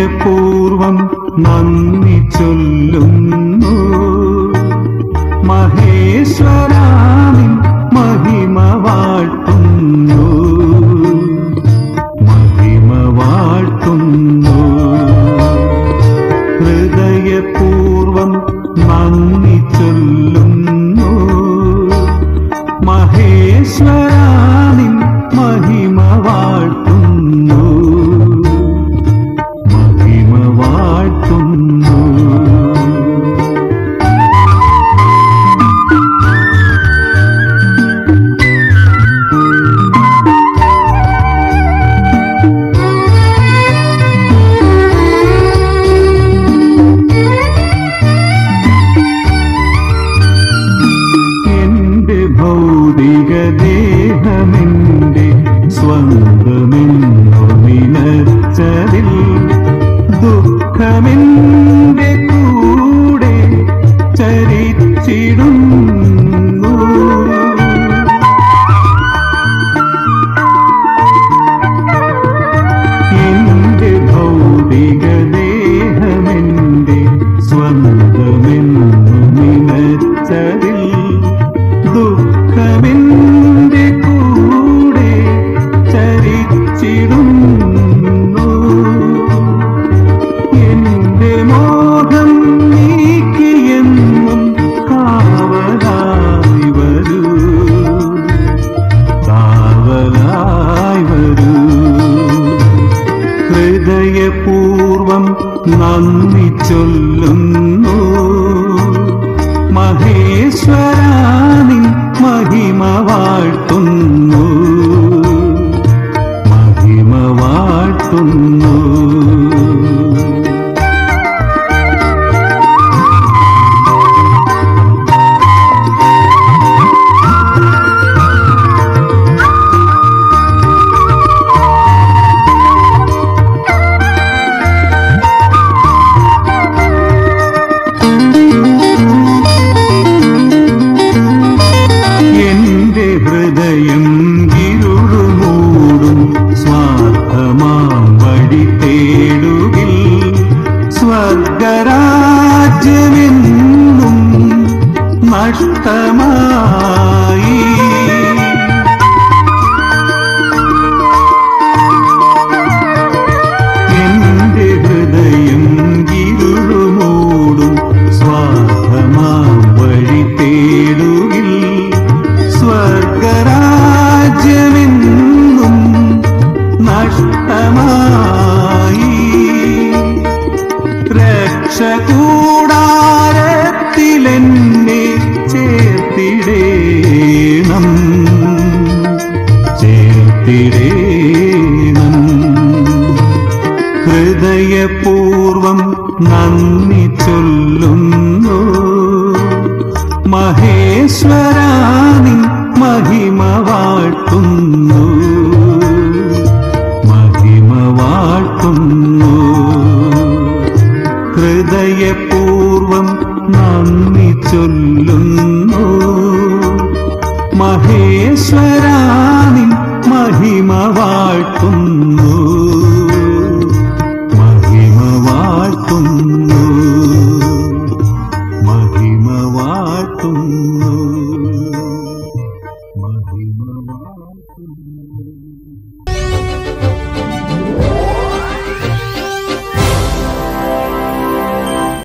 ഹൃദയപൂർവം നന്ദി ചൊല്ലുന്നു മഹേശ്വരാനിൻ മഹിമ വാഴ്ത്തുന്നു മഹിമ വാഴ്ത്തുന്നു ഹൃദയപൂർവം നന്ദി ചൊല്ലുന്നു മഹേശ്വരാനിൻ മഹിമ വാഴ്ത്തുന്നു മഹിമ വാഴ്ത്തുന്നു എന്റെ ഭൗതിക ദേഹമെന്റെ സ്വന്തമെന്നു നിനച്ചതിൽ ദുഃഖമെന്റെ കൂടെ ചരിച്ചിടുന്നു എന്റെ ഭൗതിക ദേഹമെന്റെ സ്വന്തമെന്നു നിനച്ചതിൽ ദുഃഖമെന്റെ കൂടെ ചരിച്ചിടുന്നു എന്റെ മോഹം നീക്കിയെന്നും കാവലായി വരൂ കാവലായി വരൂ ഹൃദയപൂർവം നന്ദി ചൊല്ലുന്നു മഹേശ്വരാനിൻ മഹിമ വാഴ്ത്തുന്നു മഹിമ വാഴ്ത്തുന്നു എന്റെ ഹൃദയം ഇരുളുമൂടും സ്വാർത്ഥമാം വഴി തേടുകിൽ സ്വർഗരാജ്യമെന്നും നഷ്ടമായി എന്റെ ഹൃദയം ഇരുളുമൂടും സ്വാർത്ഥമാം വഴി തേടുകിൽ സ്വർഗരാജ്യമെന്നും നഷ്ടമായി രക്ഷകൂടാരത്തിലെന്നെ ചേർത്തിടേണം ചേർത്തിടേണം ഹൃദയപൂർവം നന്ദി ചൊല്ലുന്നു മഹേശ്വരാനിൻ മഹിമ വാഴ്ത്തുന്നു മഹിമ വാഴ്ത്തുന്നു ഹൃദയപൂർവം നന്ദി ചൊല്ലുന്നു മഹേശ്വരാനിൻ മഹിമ വാഴ്ത്തുന്നു മഹിമ വാഴ്ത്തുന്നു മഹിമ വാഴ്ത്തുന്നു